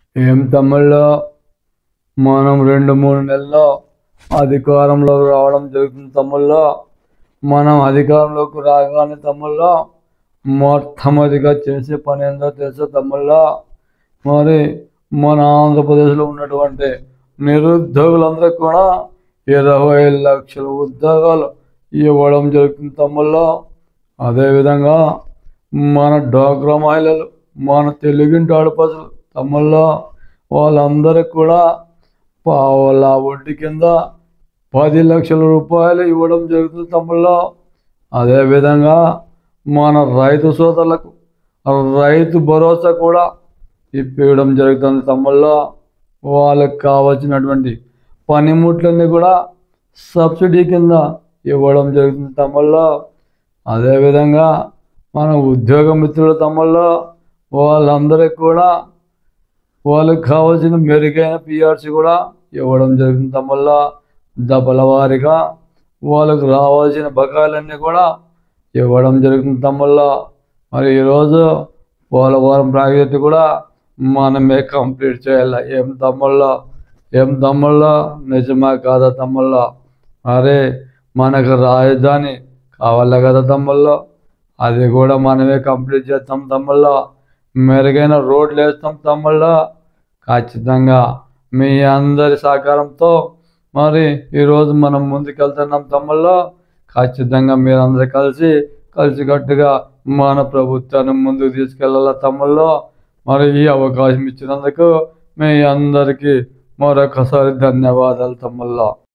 ఏం తమ్ముళ్ళు మనం రెండు మూడు నెలల్లో అధికారంలోకి రావడం జరుగుతుంది తమ్ముళ్ళు మనం అధికారంలోకి రాగానే తమ్ముళ్ళు మొట్టమొదటిగా చేసే పని ఏందో తెలుసా తమ్ముళ్ళు మరి మన ఆంధ్రప్రదేశ్లో ఉన్నటువంటి నిరుద్యోగులందరికీ కూడా ఇరవై లక్షల ఉద్యోగాలు ఇవ్వడం జరుగుతుంది తమ్ముళ్ళు అదేవిధంగా మన డ్వాక్రా మహిళలు మన తెలుగింటి ఆడపడుచులు తమ్ముళ్ళు వాళ్ళందరికీ కూడా పావుల వడ్డీ కింద పది లక్షల రూపాయలు ఇవ్వడం జరుగుతుంది తమ్ముళ్ళు అదేవిధంగా మన రైతు సోదరులకు రైతు భరోసా కూడా ఇప్పించడం జరుగుతుంది తమ్ముళ్ళు వాళ్ళకి కావాల్సినటువంటి పనిముట్లన్నీ కూడా సబ్సిడీ కింద ఇవ్వడం జరుగుతుంది తమ్ముళ్ళు అదేవిధంగా మన ఉద్యోగ మిత్రుల తమ్ముళ్ళు వాళ్ళందరికీ కూడా వాళ్ళకి కావాల్సిన మెరుగైన పిఆర్సీ కూడా ఇవ్వడం జరుగుతుంది తమ్ముళ్ళ దఫల వారీగా వాళ్ళకు రావాల్సిన బకాయిలన్నీ కూడా ఇవ్వడం జరుగుతుంది తమ్ముళ్ళ మరి ఈరోజు పోలవరం ప్రాజెక్టు కూడా మనమే కంప్లీట్ చేయాలి ఏం తమ్ముళ్ళ ఏం తమ్ముళ్ళ నిజమా కాదా తమ్ముళ్ళ అరే మనకు రాజధాని కావాలి కదా తమ్ముళ్ళు అది కూడా మనమే కంప్లీట్ చేస్తాం తమ్ముళ్ళ మెరుగైన రోడ్లు వేస్తాం తమ్ముళ్ళ ఖచ్చితంగా మీ అందరి సహకారంతో మరి ఈరోజు మనం ముందుకెళ్తున్నాం తమ్ముళ్ళు ఖచ్చితంగా మీరందరూ కలిసి కలిసికట్టుగా మన ప్రభుత్వాన్ని ముందుకు తీసుకెళ్ళాల తమ్ముళ్ళు మరి ఈ అవకాశం ఇచ్చినందుకు మీ అందరికీ మరొకసారి ధన్యవాదాలు తమ్ముళ్ళ